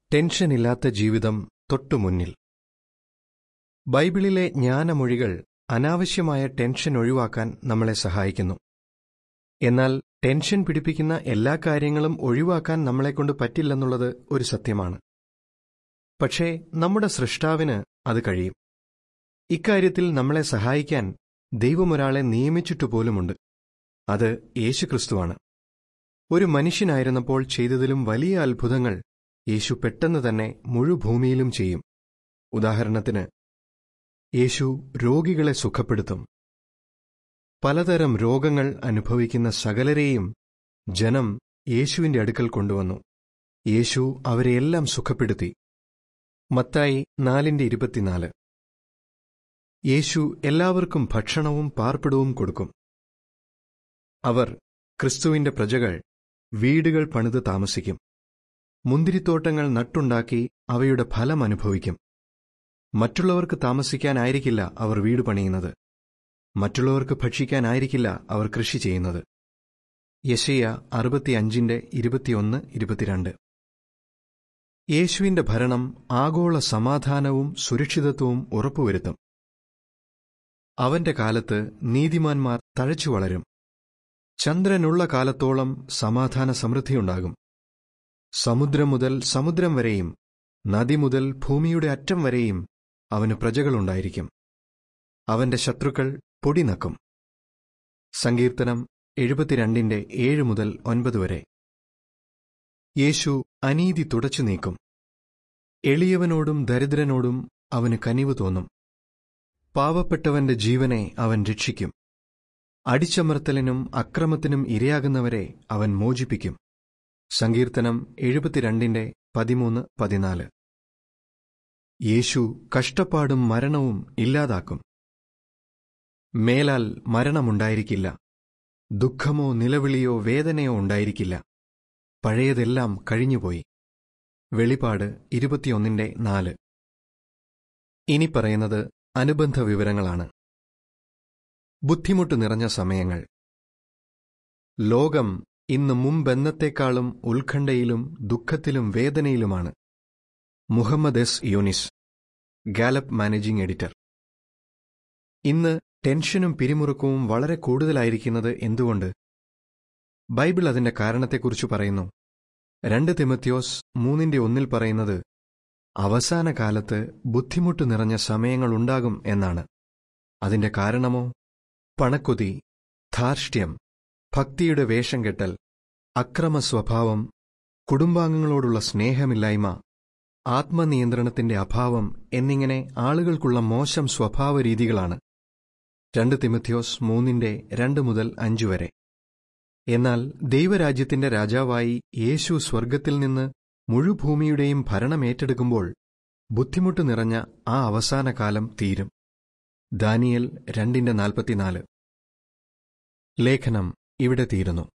ടെൻഷനില്ലാത്ത ജീവിതം തൊട്ടുമുന്നിൽ ബൈബിളിലെ ജ്ഞാനമൊഴികൾ അനാവശ്യമായ ടെൻഷൻ ഒഴിവാക്കാൻ നമ്മളെ സഹായിക്കുന്നു എന്നാൽ ടെൻഷൻ പിടിപ്പിക്കുന്ന എല്ലാ കാര്യങ്ങളും ഒഴിവാക്കാൻ നമ്മളെക്കൊണ്ട് പറ്റില്ലെന്നുള്ളത് ഒരു സത്യമാണ് പക്ഷേ നമ്മുടെ സൃഷ്ടാവിന് അത് കഴിയും ഇക്കാര്യത്തിൽ നമ്മളെ സഹായിക്കാൻ ദൈവമൊരാളെ നിയമിച്ചിട്ടുപോലുമുണ്ട് അത് യേശുക്രിസ്തുവാണ് ഒരു മനുഷ്യനായിരുന്നപ്പോൾ ചെയ്തതിലും വലിയ അത്ഭുതങ്ങൾ യേശു പെട്ടെന്ന് തന്നെ മുഴുഭൂമിയിലും ചെയ്യും ഉദാഹരണത്തിന് യേശു രോഗികളെ സുഖപ്പെടുത്തും പലതരം രോഗങ്ങൾ അനുഭവിക്കുന്ന സകലരെയും ജനം യേശുവിന്റെ അടുക്കൽ കൊണ്ടുവന്നു യേശു അവരെയെല്ലാം സുഖപ്പെടുത്തി മത്തായി നാലിന്റെ ഇരുപത്തിനാല് യേശു എല്ലാവർക്കും ഭക്ഷണവും പാർപ്പിടവും കൊടുക്കും അവർ ക്രിസ്തുവിന്റെ പ്രജകൾ വീടുകൾ പണിത് താമസിക്കും മുന്തിരിത്തോട്ടങ്ങൾ നട്ടുണ്ടാക്കി അവയുടെ ഫലം അനുഭവിക്കും മറ്റുള്ളവർക്ക് താമസിക്കാനായിരിക്കില്ല അവർ വീട് പണിയുന്നത് മറ്റുള്ളവർക്ക് ഭക്ഷിക്കാനായിരിക്കില്ല അവർ കൃഷി ചെയ്യുന്നത് യശയ അറുപത്തിയഞ്ചിന്റെ ഇരുപത്തിയൊന്ന് ഇരുപത്തിരണ്ട് യേശുവിന്റെ ഭരണം ആഗോള സമാധാനവും സുരക്ഷിതത്വവും ഉറപ്പുവരുത്തും അവന്റെ കാലത്ത് നീതിമാന്മാർ തഴച്ചു വളരും ചന്ദ്രനുള്ള കാലത്തോളം സമാധാന സമൃദ്ധിയുണ്ടാകും സമുദ്രം മുതൽ സമുദ്രം വരെയും നദി മുതൽ ഭൂമിയുടെ അറ്റം വരെയും അവന് പ്രജകളുണ്ടായിരിക്കും അവന്റെ ശത്രുക്കൾ പൊടി നക്കും സങ്കീർത്തനം എഴുപത്തിരണ്ടിന്റെ ഏഴ് മുതൽ ഒൻപത് വരെ യേശു അനീതി തുടച്ചു നീക്കും എളിയവനോടും ദരിദ്രനോടും അവന് കനിവ് തോന്നും പാവപ്പെട്ടവന്റെ ജീവനെ അവൻ രക്ഷിക്കും അടിച്ചമർത്തലിനും അക്രമത്തിനും ഇരയാകുന്നവരെ അവൻ മോചിപ്പിക്കും സങ്കീർത്തനം എഴുപത്തിരണ്ടിന്റെ പതിമൂന്ന് പതിനാല് യേശു കഷ്ടപ്പാടും മരണവും ഇല്ലാതാക്കും മേലാൽ മരണമുണ്ടായിരിക്കില്ല ദുഃഖമോ നിലവിളിയോ വേദനയോ ഉണ്ടായിരിക്കില്ല പഴയതെല്ലാം കഴിഞ്ഞുപോയി വെളിപാട് ഇരുപത്തിയൊന്നിന്റെ നാല് ഇനി പറയുന്നത് അനുബന്ധ വിവരങ്ങളാണ് ബുദ്ധിമുട്ട് നിറഞ്ഞ സമയങ്ങൾ ലോകം ഇന്ന് മുമ്പെന്നത്തേക്കാളും ഉത്കണ്ഠയിലും ദുഃഖത്തിലും വേദനയിലുമാണ് Mohamed S Younis Gallup managing editor ഇന്ന് ടെൻഷനും പിരിമുറുക്കവും വളരെ കൂടുതലായിരിക്കുന്നത് എന്തുകൊണ്ട് ബൈബിൾ അതിന്റെ കാരണത്തെക്കുറിച്ച് പറയുന്നു രണ്ട് തിമത്യോസ് മൂന്നിന്റെ ഒന്നിൽ പറയുന്നത് അവസാന കാലത്ത് ബുദ്ധിമുട്ട് നിറഞ്ഞ സമയങ്ങളുണ്ടാകും എന്നാണ് അതിന്റെ കാരണമോ പണക്കൊതി ധാർഷ്ട്യം ഭക്തിയുടെ വേഷം കെട്ടൽ അക്രമ സ്വഭാവം കുടുംബാംഗങ്ങളോടുള്ള സ്നേഹമില്ലായ്മ ആത്മനിയന്ത്രണത്തിന്റെ അഭാവം എന്നിങ്ങനെ ആളുകൾക്കുള്ള മോശം സ്വഭാവ രീതികളാണ് രണ്ട് തിമത്യോസ് മൂന്നിന്റെ രണ്ട് മുതൽ അഞ്ചു വരെ എന്നാൽ ദൈവരാജ്യത്തിന്റെ രാജാവായി യേശു സ്വർഗത്തിൽ നിന്ന് മുഴുഭൂമിയുടെയും ഭരണമേറ്റെടുക്കുമ്പോൾ ബുദ്ധിമുട്ട് നിറഞ്ഞ ആ അവസാന കാലം തീരും ദാനിയൽ രണ്ടിന്റെ നാൽപ്പത്തിനാല് ലേഖനം ഇവിടെ തീരുന്നു